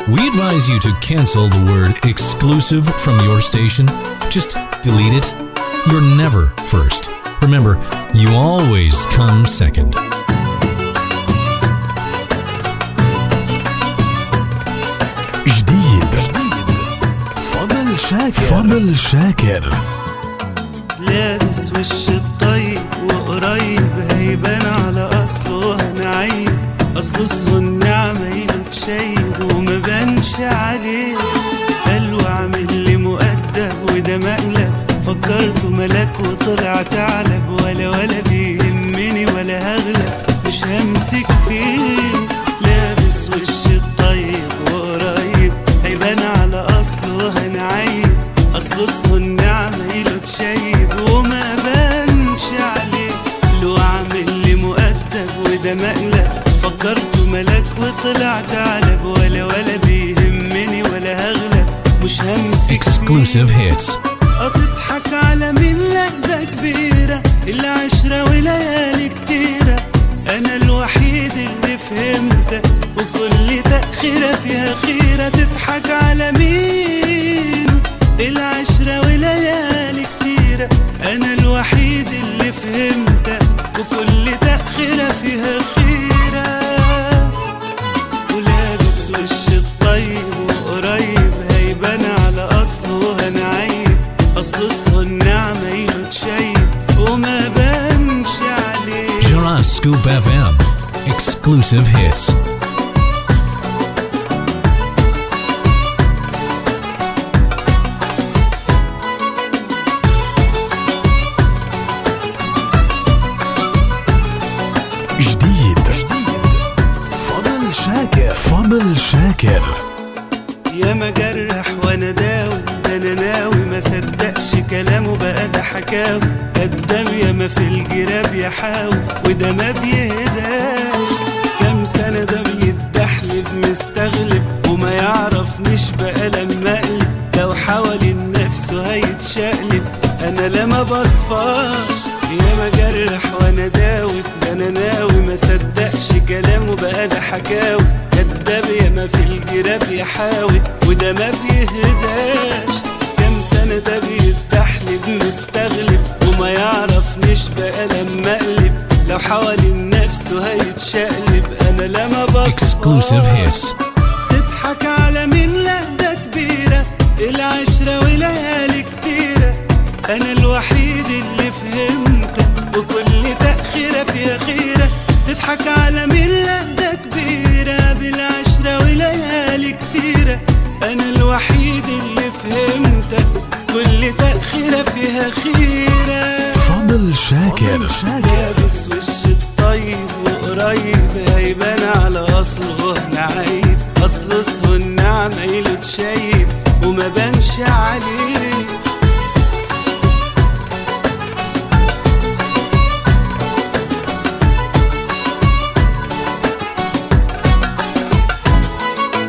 We advise you to cancel the word exclusive from your station. Just delete it. You're never first. Remember, you always come second. جديد فضل شاكر فضل شاكر لابس وش الطيب وقريب هيبان على اصله هنعيب اصله اسمه النعمة يلك شايب وما بانش عليه حلو عامل لي مؤدب وده مقلب فكرته ملاك وطلع ثعلب ولا ولا بيهمني ولا هغلب مش همسك فيه لابس وش الطيب وقريب هيبان على اصله هنعيب اصله اسمه النعمة يلك شايب وما بانش عليه لو عامل لي مؤدب وده مقلب فكرته ملاك وطلع ثعلب ولا ولا بيهمني ولا هغلب مش همسك Exclusive فيه. hits. هتضحك على مين لا ده كبيرة العشرة وليالي كتيرة أنا الوحيد اللي فهمتك وكل تأخيرة فيها خيرة تضحك على مين العشرة وليالي كتيرة أنا الوحيد اللي فهمتك وكل تأخيرة فيها خيرة ولابس وش الطيب وقريب هيبان على اصله هنعيب اصله اسمه النعمة يلد شيب وما بانش عليه Jara Scoop FM. Exclusive hits. جديد فضل شاكر فضل شاكر يا مجرح وانا داوي ده انا ناوي ما صدقش كلامه بقى ده حكاوي قدام يا ما في الجراب يحاول وده ما بيهداش كام سنة ده بيتدحلب مستغلب وما يعرفنيش بقى لما اقلب لو حاول نفسه هيتشقلب انا لا ما بصفاش يا مجرح وانا داوي ده انا ناوي ما صدقش كلامه بقى ده حكاوي كداب يا ما في الجراب يحاول وده ما بيهداش كام سنة ده بيتدحلب مستغلب وما يعرفنيش بقى لما اقلب لو حاول نفسه هيتشقلب انا لا ما Exclusive hits. بصفاش تضحك على مين لا ده كبيرة العشرة وليالي كتيرة أنا الوحيد اللي فهمتك وكل تأخيرة فيها خيرة تضحك على مين لا ده كبيرة بالعشرة وليالي كتيرة أنا الوحيد اللي فهمتك كل تأخيرة فيها خيرة فضل شاكر لابس وش الطيب وقريب هيبان على اصله نعيب اصله اسمه النعمة يلد شايب وما بانش عليه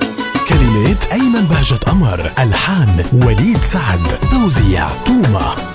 كلمات أيمن بهجة قمر ألحان وليد سعد توزيع توما